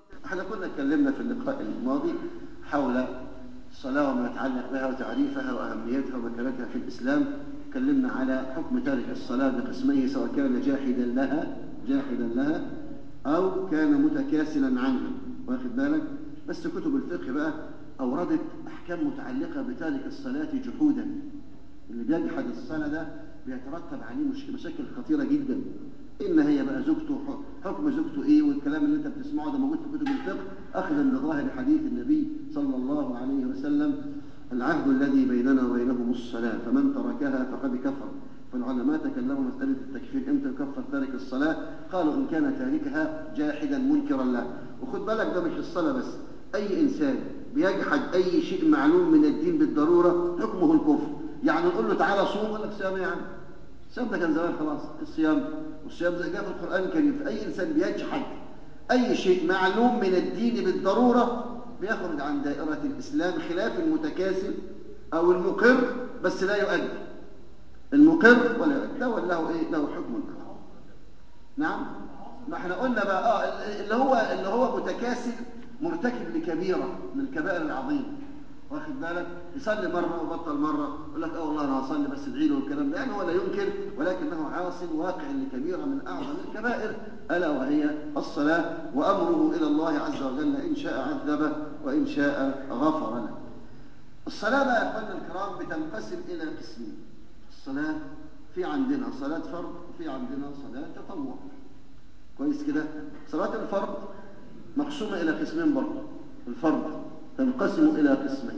احنا كنا اتكلمنا في اللقاء الماضي حول الصلاة وما يتعلق بها وتعريفها وأهميتها ومكانتها في الإسلام تكلمنا على حكم تارك الصلاة بقسميه سواء كان جاحدا لها جاحدا لها أو كان متكاسلا عنها واخد بالك بس كتب الفقه بقى أوردت أحكام متعلقة بتارك الصلاة جحودا اللي بيجحد الصلاة ده بيترتب عليه مش- مشاكل خطيرة جدا إن هي بقى زوجته حكم زوجته إيه والكلام اللي أنت بتسمعه ده موجود في كتب الفقه أخذا بظاهر حديث النبي صلى الله عليه وسلم العهد الذي بيننا وبينهم الصلاة فمن تركها فقد كفر فالعلماء تكلموا مسألة التكفير إمتى يكفر تارك الصلاة قالوا إن كان تاركها جاحدا منكرا له وخد بالك ده مش الصلاة بس أي إنسان بيجحد أي شيء معلوم من الدين بالضرورة حكمه الكفر يعني نقول له تعالى صوم ولا صيام يعني الصيام ده كان زمان خلاص الصيام والصيام زي جاء في القرآن الكريم فأي إنسان بيجحد أي شيء معلوم من الدين بالضرورة بيخرج عن دائرة الإسلام خلاف المتكاسل أو المقر بس لا يؤدي المقر ولا يؤدي ده له إيه له حكم آخر نعم ما احنا قلنا بقى اه اللي هو اللي هو متكاسل مرتكب لكبيرة من الكبائر العظيمة واخد بالك يصلي مرة وبطل مرة يقول لك اه والله انا هصلي بس ادعي له والكلام ده يعني هو لا ينكر ولكنه عاص واقع لكبيرة من اعظم الكبائر الا وهي الصلاة وامره الى الله عز وجل ان شاء عذبه وان شاء غفر له الصلاة بقى يا اخواننا الكرام بتنقسم الى قسمين الصلاة في عندنا صلاة فرض وفي عندنا صلاة تطوع كويس كده صلاة الفرض مقسومة إلى قسمين برضه الفرض تنقسم إلى قسمين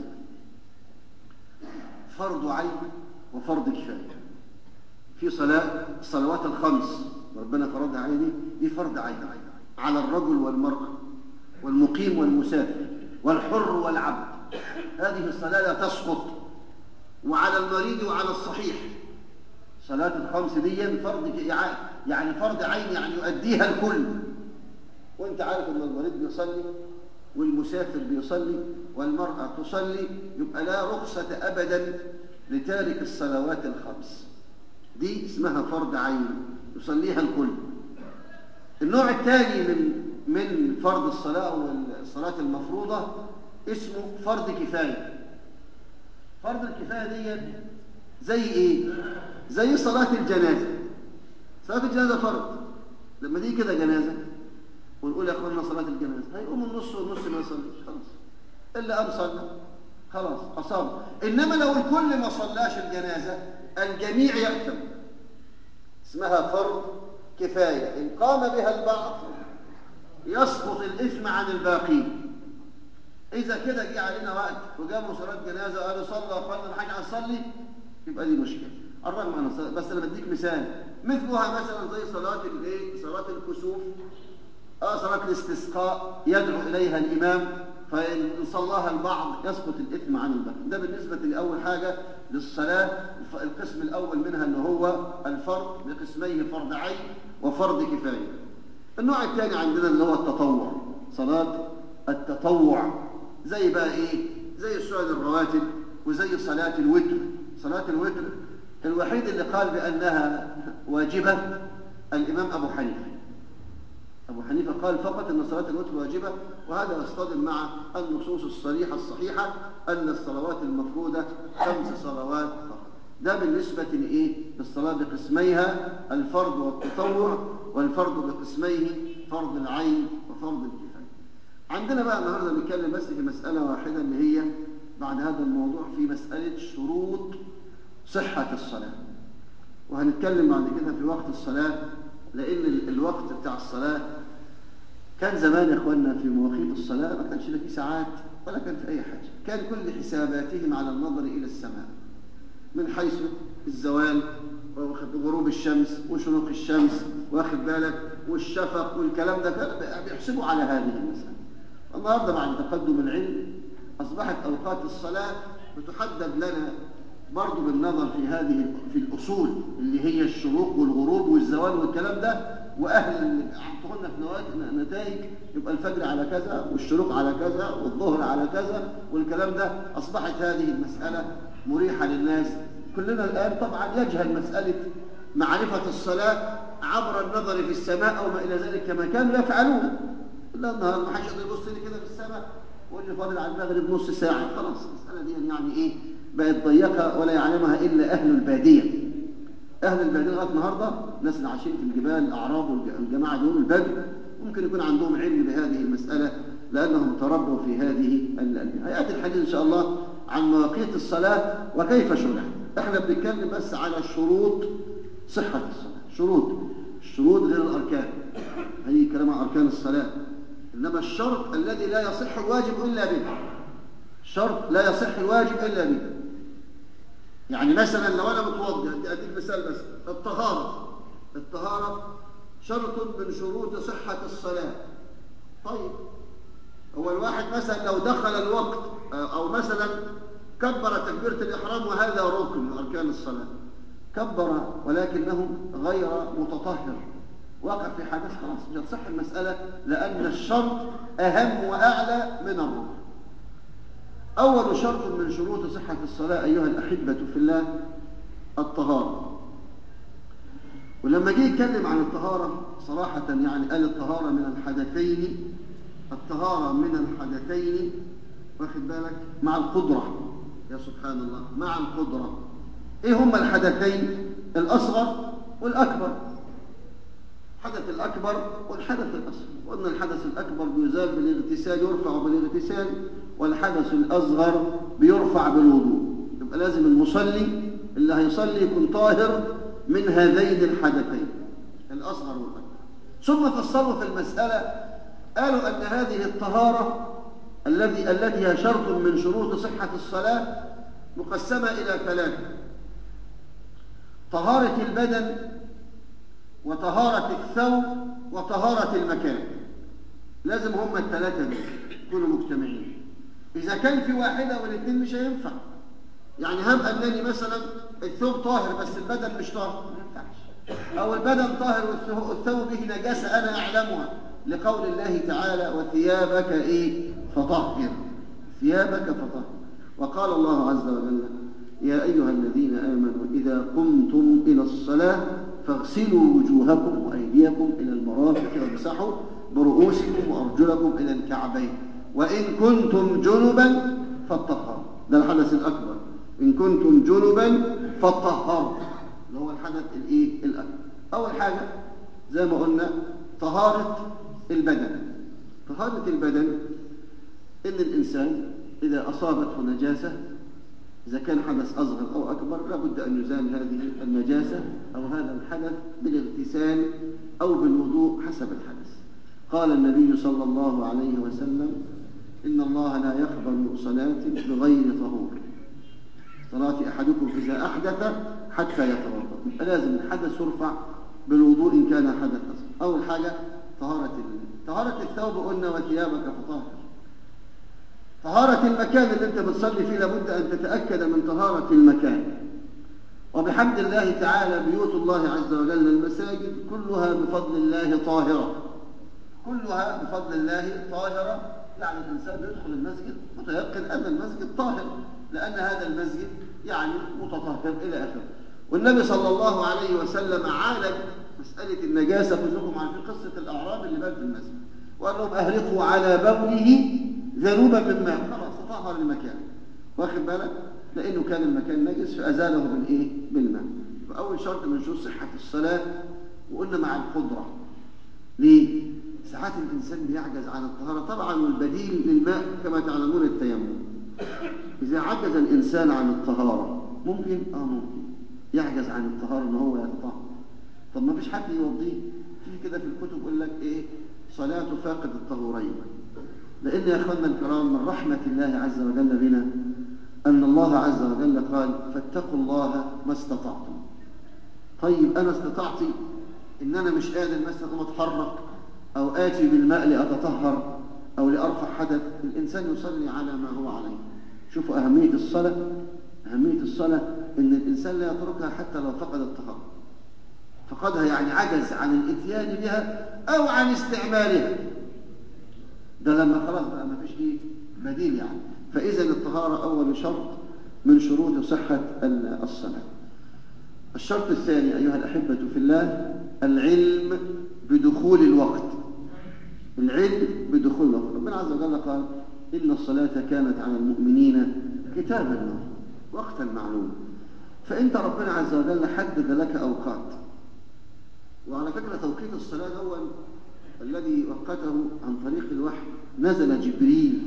فرض عين وفرض كفاية في صلاة الصلوات الخمس ربنا فرضها عليه دي دي فرض عين على الرجل والمرأة والمقيم والمسافر والحر والعبد هذه الصلاة لا تسقط وعلى المريض وعلى الصحيح صلاة الخمس دي فرض يعني فرض عين يعني يؤديها الكل وانت عارف ان المريض بيصلي والمسافر بيصلي والمرأة تصلي يبقى لا رخصة أبدا لتارك الصلوات الخمس دي اسمها فرض عين يصليها الكل النوع الثاني من من فرض الصلاة والصلاة المفروضة اسمه فرض كفاية فرض الكفاية دي زي ايه زي صلاة الجنازة صلاة الجنازة فرض لما تيجي كده جنازة ونقول يا اخوانا صلاة الجنازة هيقوم النص والنص ما يصليش خلاص إلا قام صلى خلاص أصاب إنما لو الكل ما صلاش الجنازة الجميع يأثم اسمها فرض كفاية إن قام بها البعض يسقط الإثم عن الباقين إذا كده جه علينا وقت وجابوا صلاة جنازة قالوا صلى وقالنا ما حاجة هنصلي يبقى دي مشكلة الرغم أنا بس أنا بديك مثال مثلها مثلا زي صلاة الايه صلاة الكسوف اه صلاة الاستسقاء يدعو إليها الإمام فإن صلاها البعض يسقط الإثم عن الباقي ده بالنسبة لأول حاجة للصلاة القسم الأول منها اللي هو الفرض بقسميه فرض عين وفرض كفاية النوع الثاني عندنا اللي هو التطوع صلاة التطوع زي بقى إيه زي السنن الرواتب وزي صلاة الوتر صلاة الوتر الوحيد اللي قال بأنها واجبة الإمام أبو حنيفة أبو حنيفة قال فقط أن صلاة الوتر واجبة وهذا يصطدم مع النصوص الصريحة الصحيحة أن الصلوات المفروضة خمس صلوات فقط ده بالنسبة لإيه؟ للصلاة بقسميها الفرض والتطوع والفرض بقسميه فرض العين وفرض الكفاية عندنا بقى النهاردة نتكلم بس في مسألة واحدة اللي هي بعد هذا الموضوع في مسألة شروط صحة الصلاة وهنتكلم بعد كده في وقت الصلاة لأن الوقت بتاع الصلاة كان زمان يا إخواننا في مواقيت الصلاة ما كانش لا في ساعات ولا كان في أي حاجة كان كل حساباتهم على النظر إلى السماء من حيث الزوال وغروب الشمس وشروق الشمس واخد بالك والشفق والكلام ده كان بيحسبوا على هذه المسألة النهارده بعد تقدم العلم أصبحت أوقات الصلاة بتحدد لنا برضه بالنظر في هذه في الأصول اللي هي الشروق والغروب والزوال والكلام ده وأهل اللي عطونا في نتائج يبقى الفجر على كذا والشروق على كذا والظهر على كذا والكلام ده أصبحت هذه المسألة مريحة للناس كلنا الآن طبعا يجهل مسألة معرفة الصلاة عبر النظر في السماء أو ما إلى ذلك كما كانوا يفعلون لا النهار ما حدش يقدر يبص لي كده في السماء ويقول لي فاضل على المغرب نص ساعة خلاص المسألة دي يعني إيه بقت ضيقة ولا يعلمها إلا أهل البادية أهل البادية لغاية النهاردة الناس اللي عايشين في الجبال الأعراب والجماعة دول البدو ممكن يكون عندهم علم بهذه المسألة لأنهم تربوا في هذه البيئة هيأتي الحديث إن شاء الله عن مواقيت الصلاة وكيف شرعت احنا بنتكلم بس على شروط صحة الصلاة شروط الشروط غير الأركان هذه كلام عن أركان الصلاة إنما الشرط الذي لا يصح الواجب إلا به شرط لا يصح الواجب إلا به يعني مثلا لو أنا متوضئ أديك مثال بس الطهارة الطهارة شرط من شروط صحة الصلاة طيب هو الواحد مثلا لو دخل الوقت أو مثلا كبر تكبيرة الإحرام وهذا ركن من أركان الصلاة كبر ولكنه غير متطهر وقع في حدث خلاص مش هتصح المسألة لأن الشرط أهم وأعلى من الركن أول شرط من شروط صحة الصلاة أيها الأحبة في الله الطهارة ولما جه يتكلم عن الطهارة صراحة يعني قال الطهارة من الحدثين الطهارة من الحدثين واخد بالك مع القدرة يا سبحان الله مع القدرة ايه هما الحدثين الأصغر والأكبر الحدث الأكبر والحدث الأصغر وأن الحدث الأكبر بيزال بالاغتسال يرفع بالاغتسال والحدث الأصغر بيرفع بالوضوء يبقى لازم المصلي اللي هيصلي يكون طاهر من هذين الحدثين الأصغر والأكبر ثم فصلوا في المسألة قالوا أن هذه الطهارة الذي التي هي شرط من شروط صحة الصلاة مقسمة إلى ثلاثة طهارة البدن وطهارة الثوب وطهارة المكان لازم هم الثلاثة دول يكونوا مجتمعين إذا كان في واحدة والاثنين مش هينفع يعني هم أنني مثلا الثوب طاهر بس البدن مش طاهر ما ينفعش أو البدن طاهر والثوب به نجاسة أنا أعلمها لقول الله تعالى وثيابك إيه فطهر ثيابك فطهر وقال الله عز وجل يا أيها الذين آمنوا إذا قمتم إلى الصلاة فاغسلوا وجوهكم وأيديكم إلى المرافق وامسحوا برؤوسكم وأرجلكم إلى الكعبين وإن كنتم جنبا فاطهروا ده الحدث الأكبر إن كنتم جنبا فاطهروا اللي هو الحدث الإيه الأكبر أول حاجة زي ما قلنا طهارة البدن طهارة البدن إن الإنسان إذا أصابته نجاسة إذا كان حدث أصغر أو أكبر لابد أن يزال هذه النجاسة أو هذا الحدث بالاغتسال أو بالوضوء حسب الحدث قال النبي صلى الله عليه وسلم إن الله لا يقبل صلاة بغير طهور صلاة أحدكم إذا أحدث حتى يتوضأ لازم الحدث يرفع بالوضوء إن كان حدث أصغر أول حاجة طهارة طهارة الثوب قلنا وثيابك فطهر طهارة المكان اللي انت بتصلي فيه لابد أن تتأكد من طهارة المكان وبحمد الله تعالى بيوت الله عز وجل المساجد كلها بفضل الله طاهرة كلها بفضل الله طاهرة يعني الإنسان يدخل المسجد متيقن أن المسجد طاهر لأن هذا المسجد يعني متطهر إلى آخره والنبي صلى الله عليه وسلم عالج مسألة النجاسة كلكم عارفين قصة الأعراب اللي بات في المسجد وقال لهم أهرقوا على بوله ذنوبا من ماء خلاص تطهر المكان واخد بالك لأنه كان المكان نجس فأزاله بالإيه بالماء فأول شرط من شروط صحة الصلاة وقلنا مع القدرة ليه ساعات الإنسان بيعجز عن الطهارة طبعا والبديل للماء كما تعلمون التيمم إذا عجز الإنسان عن الطهارة ممكن آه ممكن يعجز عن الطهارة إن هو يتطهر طب ما فيش حد يوضيه في كده في الكتب يقول لك إيه صلاة فاقد الطهورين لأن يا أخوانا الكرام من رحمة الله عز وجل بنا أن الله عز وجل قال فاتقوا الله ما استطعتم طيب أنا استطعت إن أنا مش قادر مثلا أتحرك أو آتي بالماء لأتطهر أو لأرفع حدث الإنسان يصلي على ما هو عليه شوفوا أهمية الصلاة أهمية الصلاة إن الإنسان لا يتركها حتى لو فقد الطهارة فقدها يعني عجز عن الاتيان بها أو عن استعمالها ده لما خلاص بقى ما فيش ايه بديل يعني فإذا الطهارة أول شرط من شروط صحة الصلاة الشرط الثاني أيها الأحبة في الله العلم بدخول الوقت العلم بدخول الوقت ربنا عز وجل قال إن الصلاة كانت على المؤمنين كتابا موقوتا وقتا معلوم فأنت ربنا عز وجل حدد لك أوقات وعلى فكرة توقيت الصلاة الأول الذي وقته عن طريق الوحي نزل جبريل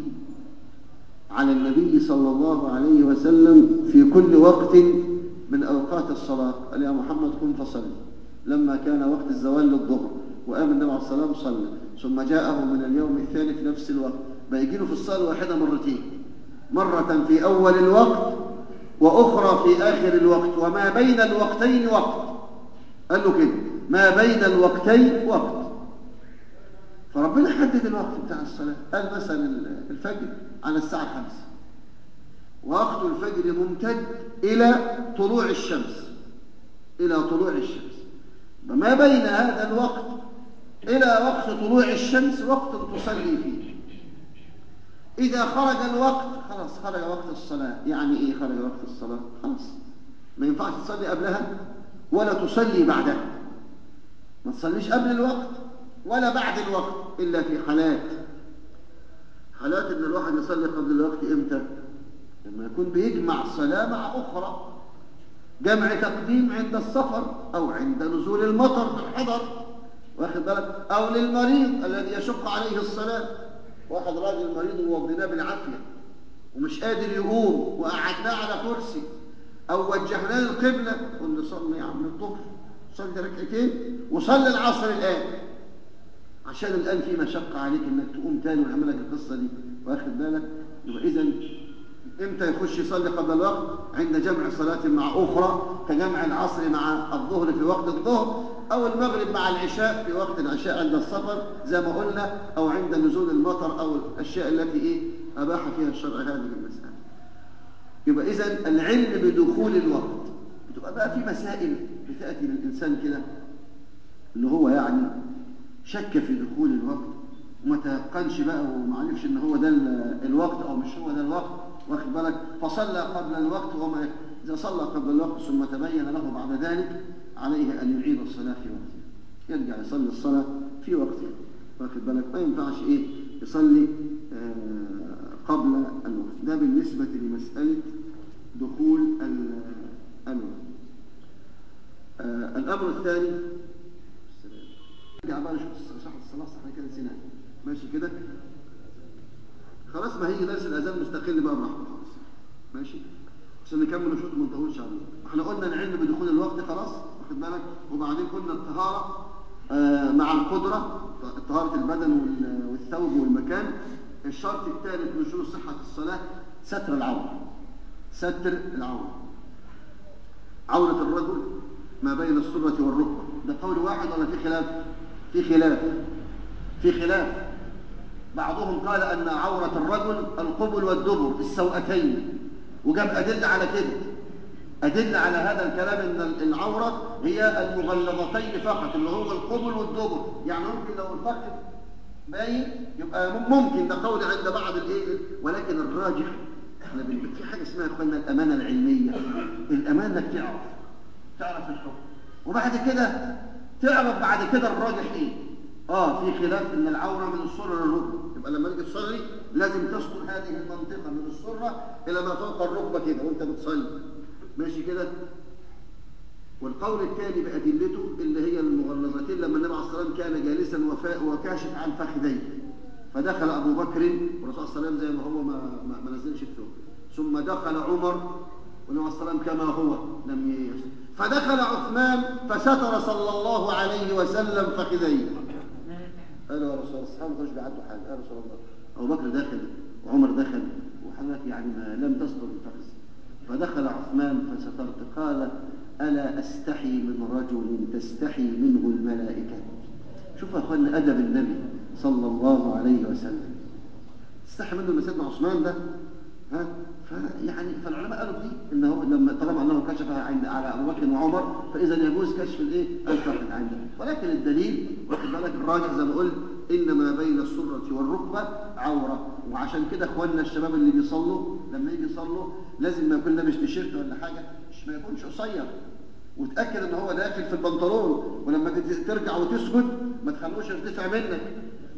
على النبي صلى الله عليه وسلم في كل وقت من أوقات الصلاة قال يا محمد قم فصلي لما كان وقت الزوال للظهر وقام النبي عليه الصلاة والسلام صلى ثم جاءه من اليوم الثاني في نفس الوقت بيجي له في الصلاة الواحدة مرتين مرة في أول الوقت وأخرى في آخر الوقت وما بين الوقتين وقت قال له كده ما بين الوقتين وقت فربنا حدد الوقت بتاع الصلاة قال مثلا الفجر على الساعة خمسة ووقت الفجر ممتد إلى طلوع الشمس إلى طلوع الشمس وما بين هذا الوقت إلى وقت طلوع الشمس وقت تصلي فيه إذا خرج الوقت خلاص خرج وقت الصلاة يعني إيه خرج وقت الصلاة خلاص ما ينفعش تصلي قبلها ولا تصلي بعدها ما تصليش قبل الوقت ولا بعد الوقت إلا في حالات حالات إن الواحد يصلي قبل الوقت إمتى لما يكون بيجمع صلاة مع أخرى جمع تقديم عند السفر أو عند نزول المطر في الحضر واخد بالك أو للمريض الذي يشق عليه الصلاة واحد راجل مريض ووضيناه بالعافية ومش قادر يقوم وقعدناه على كرسي أو وجهناه القبلة قلنا صلي يا عم الظهر صلي ركعتين وصلي العصر الآن عشان الآن في مشقة عليك إنك تقوم تاني ويعمل لك القصة دي واخد بالك يبقى إذا إمتى يخش يصلي قبل الوقت عند جمع صلاة مع أخرى كجمع العصر مع الظهر في وقت الظهر أو المغرب مع العشاء في وقت العشاء عند السفر زي ما قلنا أو عند نزول المطر أو الأشياء التي إيه أباح فيها الشرع هذه المسألة يبقى إذا العلم بدخول الوقت بتبقى بقى في مسائل بتأتي للإنسان كده اللي هو يعني شك في دخول الوقت وما تيقنش بقى وما عرفش ان هو ده الوقت او مش هو ده الوقت واخد بالك فصلى قبل الوقت وما اذا صلى قبل الوقت ثم تبين له بعد ذلك عليه ان يعيد الصلاه في وقتها يرجع يصلي الصلاه في وقتها واخد بالك ما ينفعش ايه يصلي آه قبل الوقت ده بالنسبه لمساله دخول الوقت آه الامر الثاني نرجع بقى نشوف شرح الصلاه صح كده نسيناها ماشي كده خلاص ما هيجي درس الاذان مستقل بقى براحته خالص ماشي عشان نكمل نشوط ما نطولش عليه احنا قلنا العلم بدخول الوقت خلاص واخد بالك وبعدين قلنا الطهاره آه مع القدره طهاره البدن والثوب والمكان الشرط الثالث من شروط صحه الصلاه ستر العوره ستر العوره عوره الرجل ما بين السره والركبه ده قول واحد ولا في خلاف في خلاف في خلاف بعضهم قال أن عورة الرجل القبل والدبر السوأتين وجاب أدلة على كده أدلة على هذا الكلام أن العورة هي المغلظتين فقط اللي هو القبل والدبر يعني ممكن لو الفخذ باين يبقى ممكن ده قول عند بعض الايه ولكن الراجح احنا في حاجه اسمها يا اخوانا الامانه العلميه الامانه انك تعرف تعرف الحكم وبعد كده تعرف بعد كده الراجح ايه اه في خلاف ان العوره من السره للركبه يبقى لما تيجي تصلي لازم تسكن هذه المنطقه من السره الى ما فوق الركبه كده وانت بتصلي ماشي كده والقول الثاني بادلته اللي هي المغلظتين لما النبي عليه الصلاه والسلام كان جالسا وفاء وكاشف عن فخذيه فدخل ابو بكر والرسول صلى الله عليه وسلم زي ما هو ما, ما, ما نزلش الثوب ثم دخل عمر والنبي عليه الصلاه والسلام كما هو لم يسلم فدخل عثمان فستر صلى الله عليه وسلم فخذيه قال يا رسول الله الصحابه ما كانوش بيعدوا حاجه يا رسول الله ابو بكر دخل وعمر دخل وحضرتك يعني ما لم تستر الفخذ فدخل عثمان فسترت قال الا استحي من رجل تستحي منه الملائكه شوف يا اخوانا ادب النبي صلى الله عليه وسلم تستحي منه سيدنا عثمان ده ها فيعني فالعلماء قالوا دي انه لما طالما انه كشف عند على ابو بكر وعمر فاذا يجوز كشف الايه الفخذ عنده ولكن الدليل واخد بالك الراجح زي ما قلت ان ما بين السره والركبه عوره وعشان كده اخواننا الشباب اللي بيصلوا لما يجي يصلوا لازم ما يكون لابس تيشيرت ولا حاجه مش ما يكونش قصير وتاكد ان هو داخل في البنطلون ولما ترجع وتسجد ما تخلوش يرتفع منك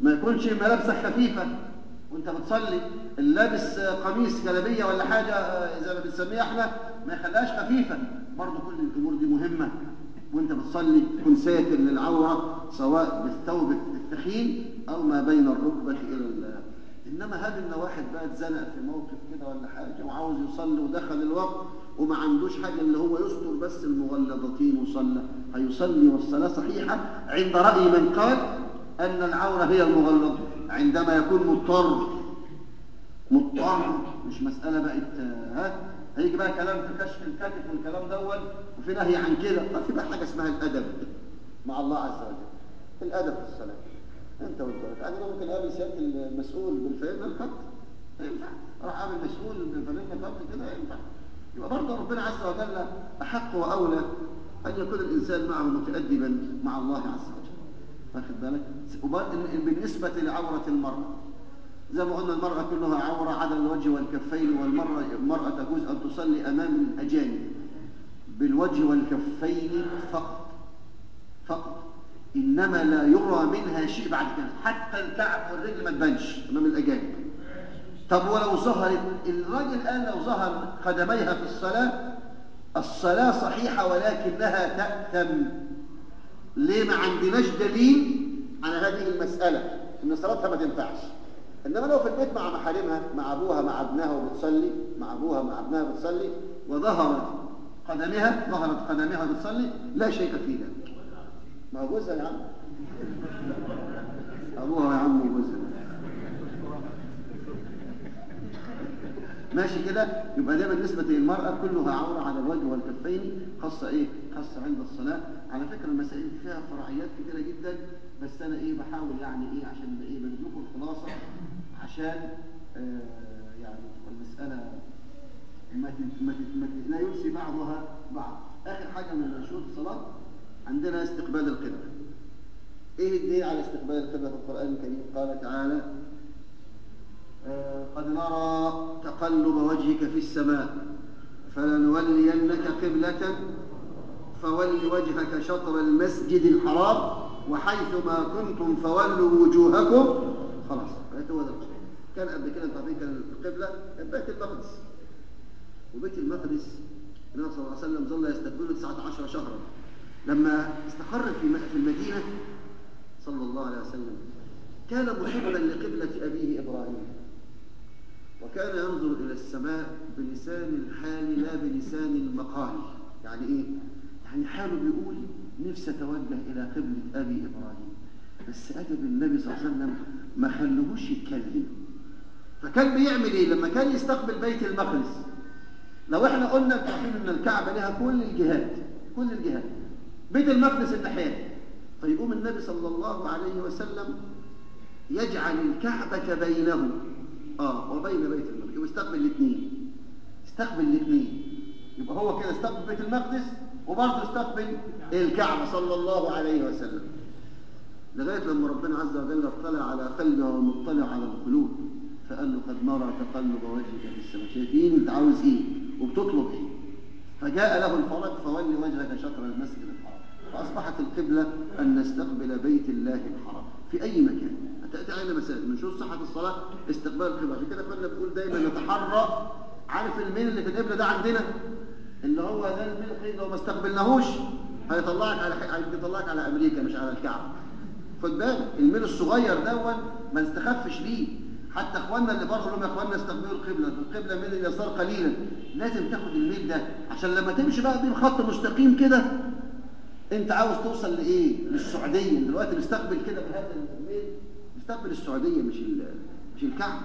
ما يكونش ملابسك خفيفة وانت بتصلي اللابس قميص جلابية ولا حاجة زي ما بنسميها احنا ما يخليهاش خفيفة برضه كل الامور دي مهمة وانت بتصلي تكون ساتر للعورة سواء بالثوب الثخين او ما بين الركبة الى ال انما هذه ان واحد بقى اتزنق في موقف كده ولا حاجة وعاوز يصلي ودخل الوقت وما عندوش حاجة اللي هو يستر بس المغلظتين وصلى هيصلي والصلاة صحيحة عند رأي من قال أن العورة هي المغلظة عندما يكون مضطر مضطر مش مسألة بقت ها هيجي بقى كلام في كشف الكتف والكلام دول وفي نهي عن كده في بقى حاجة اسمها الأدب مع الله عز وجل الأدب في الصلاة أنت والبلد يعني أنا ممكن أقابل سيادة المسؤول بالفعل الخط ينفع أروح أقابل مسؤول بالفعل الخط كده ينفع يبقى برضه ربنا عز وجل أحق وأولى أن يكون الإنسان معه متأدبا مع الله عز وجل واخد بالك بالنسبة لعورة المرأة زي ما قلنا المرأة كلها عورة عدا الوجه والكفين والمرأة المرأة تجوز أن تصلي أمام الأجانب بالوجه والكفين فقط فقط إنما لا يرى منها شيء بعد كده حتى الكعب والرجل ما تبانش أمام الأجانب طب ولو ظهرت الراجل الآن لو ظهر قدميها في الصلاة الصلاة صحيحة ولكنها تأثم ليه ما عندناش دليل على هذه المسألة إن صلاتها ما تنفعش إنما لو في البيت مع محارمها مع أبوها مع ابنها وبتصلي مع أبوها مع ابنها بتصلي وظهرت قدمها ظهرت قدمها بتصلي لا شيء في ذلك ما هو جوزها يا عم أبوها يا عم وجوزها ماشي كده يبقى ده بالنسبة للمرأة كلها عورة على الوجه والكفين خاصة ايه خاصة عند الصلاة على فكرة المسائل فيها فرعيات كتيرة جدا بس انا ايه بحاول يعني ايه عشان ايه بنزلكم الخلاصة عشان آه يعني تبقى المسألة ما تت ما تت ما تت لا ينسي بعضها بعض اخر حاجة من شروط الصلاة عندنا استقبال القبلة ايه الدليل على استقبال القبلة في القرآن الكريم قال تعالى قد نرى تقلب وجهك في السماء فلنولينك قبلة فول وجهك شطر المسجد الحرام وحيث ما كنتم فولوا وجوهكم خلاص بقيت هو ده كان قبل كده انت عارفين كان القبلة كان بيت المقدس وبيت المقدس النبي صلى الله عليه وسلم ظل يستقبله 19 شهرا لما استقر في في المدينة صلى الله عليه وسلم كان محبا لقبلة أبيه إبراهيم وكان ينظر إلى السماء بلسان الحال لا بلسان المقال يعني إيه؟ يعني حاله بيقول نفسي أتوجه إلى قبلة أبي إبراهيم بس أدب النبي صلى الله عليه وسلم ما خلوهوش يتكلم فكان بيعمل إيه لما كان يستقبل بيت المقدس لو احنا قلنا تعرفين ان الكعبة لها كل الجهات كل الجهات بيت المقدس الناحية فيقوم النبي صلى الله عليه وسلم يجعل الكعبة بينه اه وبين بيت المقدس ويستقبل الاثنين استقبل الاثنين يبقى هو كده استقبل بيت المقدس وبرضه استقبل الكعبة صلى الله عليه وسلم لغاية لما ربنا عز وجل اطلع على قلبه ومطلع على القلوب فقال له قد نرى تقلب وجهك في السماء شايفين انت عاوز ايه وبتطلب ايه فجاء له الفرج فولي وجهك شطر المسجد الحرام فاصبحت القبلة ان نستقبل بيت الله الحرام في اي مكان تأتي علينا مسائل من شروط صحة الصلاة استقبال القبلة عشان كده كنا بنقول دايما نتحرى عارف الميل اللي في القبلة ده عندنا اللي هو ده الميل لو ما استقبلناهوش هيطلعك على هيطلعك على امريكا مش على الكعبة خد بالك الميل الصغير دون ما نستخفش بيه حتى اخواننا اللي بره لهم يا اخواننا استقبلوا القبلة القبلة ميل اليسار قليلا لازم تاخد الميل ده عشان لما تمشي بقى بيه خط مستقيم كده انت عاوز توصل لايه للسعودية دلوقتي نستقبل كده بهذا الميل نستقبل السعودية مش مش الكعبة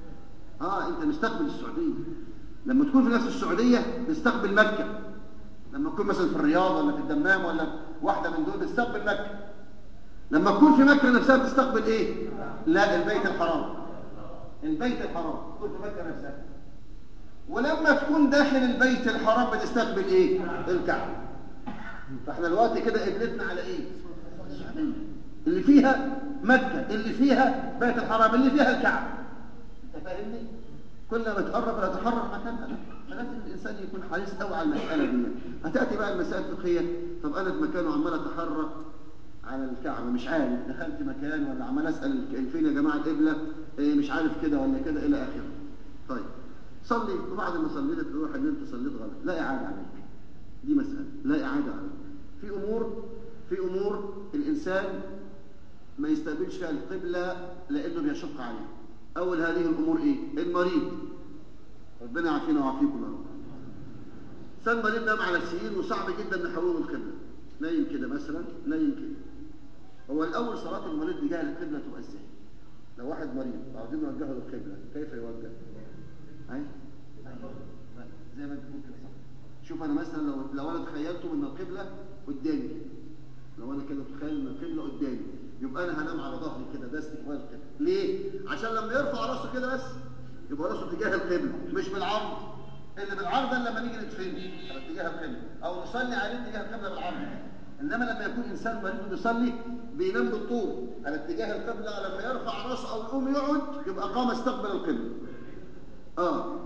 اه انت نستقبل السعودية لما تكون في نفس السعودية نستقبل مكة لما تكون مثلا في الرياض ولا في الدمام ولا واحدة من دول بتستقبل مكة لما تكون في مكة نفسها بتستقبل ايه لا البيت الحرام البيت الحرام تكون في مكة نفسها ولما تكون داخل البيت الحرام بتستقبل ايه الكعبة فاحنا دلوقتي كده قبلتنا على ايه السعودية اللي فيها مكة اللي فيها بيت الحرام اللي فيها الكعبة انت فاهمني كل ما تقرب لا تحرر مكانها فلازم الانسان يكون حريص قوي على المسألة دي هتأتي بقى المسائل الفقهية طب انا في مكانه عمال اتحرك على الكعبة مش عارف دخلت مكان ولا عمال أسأل فين يا جماعة القبلة إيه مش عارف كده ولا كده إلى آخره طيب صلي وبعد ما صليت تروح ان انت صليت غلط لا اعاده عليك دي مساله لا اعاده عليك في امور في امور الانسان ما يستقبلش فيها القبله لانه بيشق عليه اول هذه الامور ايه المريض ربنا يعافينا ويعافيكم يا رب انسان مريض نام على السرير وصعب جدا نحوله القبله نايم كده مثلا نايم كده هو الاول صلاه المريض تجاه القبله تبقى ازاي لو واحد مريض عاوزين نوجهه للقبله كيف يوجه اي زي ما انت بتقول كده صح شوف انا مثلا لو لو انا تخيلته من القبله قدامي كده لو انا كده متخيل ان القبله قدامي يبقى انا هنام على ظهري كده ده استقبال القبله ليه عشان لما يرفع راسه كده بس يبقى راسه تجاه القبله مش بالعرض اللي بالعرض ده لما نيجي ندفن اتجاه القبله او نصلي عليه اتجاه القبله بالعرض انما لما يكون انسان مريض بيصلي بينام بالطول على اتجاه القبله لما يرفع راسه او يقوم يقعد يبقى قام استقبل القبله اه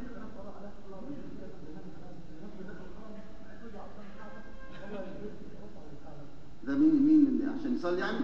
ده مين مين اللي عشان يصلي يعني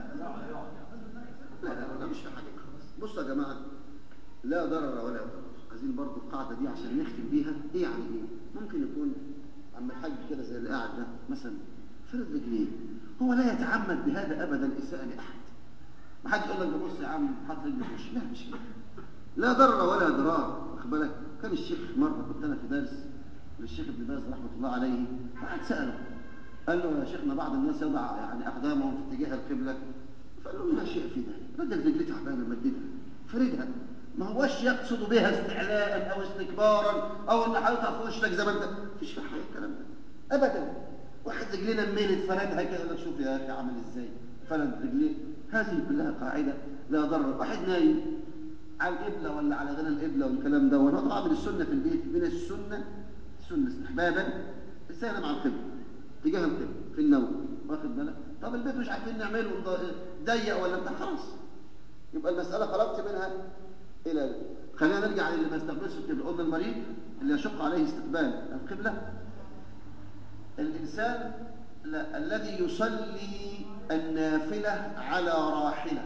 لا لا لا مش في حاجه خلاص بصوا يا جماعه لا ضرر ولا ضرر عايزين برضو القاعده دي عشان نختم بيها ايه يعني ايه ممكن يكون عم الحاج كده زي اللي قاعد ده مثلا فرد رجليه هو لا يتعمد بهذا ابدا اساءه لاحد ما حدش يقول لك بص يا عم حط رجلي في وشي لا مش كده لا ضرر ولا ضرار واخد بالك كان الشيخ مره كنت انا في درس للشيخ ابن باز رحمه الله عليه فقعد ساله قال له يا شيخنا بعض الناس يضع يعني اقدامهم في اتجاه القبله فقال له لا شيء في ذلك رجل رجلي تعبانه مددها فردها ما هوش يقصد بها استعلاء او استكبارا او ان حاططها في وشك زي ما انت مفيش في حاجه الكلام ده ابدا واحد رجلينا ميلت فردها كده يقول لك شوف يا اخي عامل ازاي فرد رجليه هذه كلها قاعده لا ضرر واحد نايم على القبلة ولا على غير القبلة والكلام ده وانا طبعا من السنة في البيت من السنة السنة استحبابا ازاي انا مع القبلة تجاه القبلة في النوم واخد بالك طب البيت مش عارفين نعمله ضيق ولا بتاع خلاص يبقى المسألة خرجت منها إلى خلينا نرجع للي ما يستقبلش القبلة قلنا المريض اللي يشق عليه استقبال القبلة الإنسان لا الذي يصلي النافلة على راحلة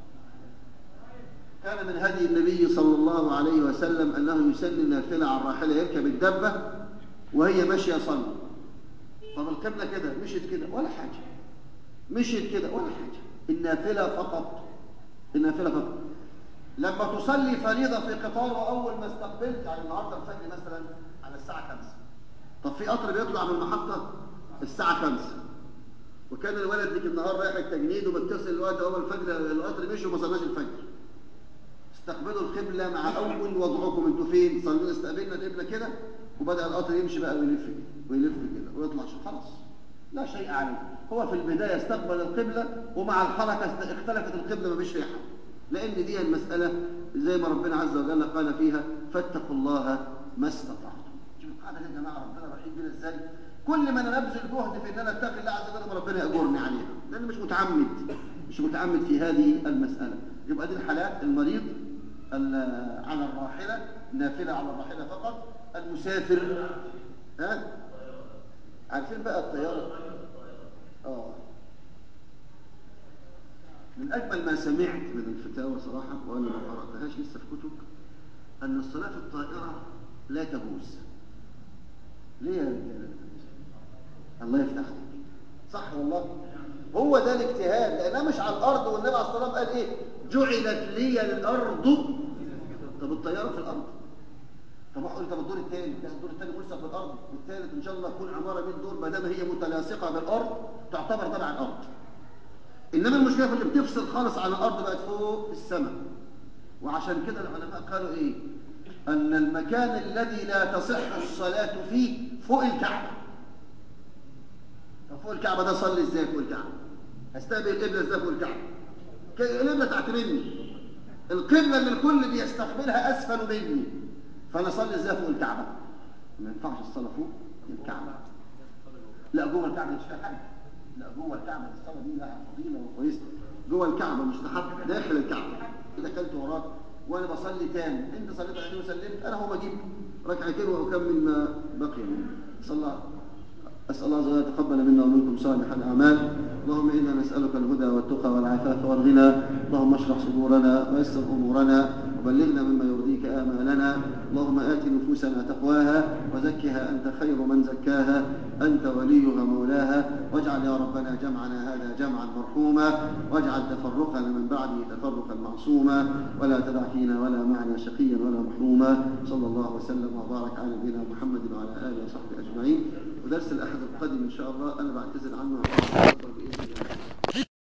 كان من هدي النبي صلى الله عليه وسلم أنه يسلي النافلة على الراحلة يركب الدبة وهي ماشية يصلي طب القبلة كده مشيت كده ولا حاجة مشيت كده ولا حاجة النافلة فقط النافلة فقط لما تصلي فريضة في قطار وأول ما استقبلت يعني النهاردة الفجر مثلا على الساعة 5 طب في قطر بيطلع من المحطة الساعة 5 وكان الولد ديك النهار رايح التجنيد وبتصل الوقت أول الفجر القطر مشي وما صلناش الفجر استقبلوا القبلة مع أول وضعكم انتوا فين صلينا استقبلنا القبلة كده وبدأ القطر يمشي بقى ويلف كده ويلف كده ويطلع خلاص لا شيء عليه هو في البداية استقبل القبلة ومع الحركة اختلفت القبلة ما فيش فيها حاجة لأن دي المسألة زي ما ربنا عز وجل قال فيها فاتقوا الله ما استطعتم شوف القاعدة يا جماعة ربنا رحيم بينا ازاي كل ما انا ببذل جهد في ان انا اتقي الله عز وجل ربنا يأجرني عليها لأن مش متعمد مش متعمد في هذه المسألة يبقى دي الحالات المريض على الراحلة نافلة على الراحلة فقط المسافر ها عارفين بقى الطيارة اه من أجمل ما سمعت من الفتاوى صراحة وأنا ما قرأتهاش لسه في كتب أن الصلاة في الطائرة لا تجوز ليه يا رجالة الله يفتح عليك صح والله هو ده الاجتهاد لأنها مش على الأرض والنبي عليه الصلاة والسلام قال إيه جعلت لي الأرض طب الطيارة في الأرض طب اقول طب الدور الثاني بس الدور الثاني ملصق بالارض والثالث ان شاء الله تكون عماره 100 دور ما دام هي متلاصقه بالارض تعتبر تبع الارض انما المشكله في اللي بتفصل خالص عن الارض بقت فوق في السماء وعشان كده العلماء قالوا ايه ان المكان الذي لا تصح الصلاه فيه فوق الكعبه طب فوق الكعبه ده صلي ازاي فوق الكعبه هستقبل القبله ازاي فوق الكعبه القبله تحت مني القبله اللي الكل بيستقبلها اسفل مني فانا اصلي ازاي فوق الكعبه ما ينفعش الصلاه فوق الكعبه لا جوه الكعبه مش فيها حاجه لا جوه الكعبه الصلاه دي لها فضيله وكويسه جوه الكعبه مش تحت داخل الكعبه دخلت وراك وانا بصلي تاني انت صليت عليه وسلمت انا هو بجيب ركعتين واكمل ما بقي صلى أسأل الله عز وجل يتقبل منا ومنكم صالح الأعمال اللهم إنا نسألك الهدى والتقى والعفاف والغنى اللهم اشرح صدورنا ويسر أمورنا وبلغنا مما يرضيك آمالنا اللهم آت نفوسنا تقواها وزكها أنت خير من زكاها أنت وليها مولاها واجعل يا ربنا جمعنا هذا جمعا مرحوما واجعل تفرقنا من بعده تفرقا معصوما ولا تدع فينا ولا معنا شقيا ولا محروما صلى الله وسلم وبارك على نبينا محمد وعلى آله وصحبه أجمعين ودرس الأحد القادم إن شاء الله أنا بعتذر عنه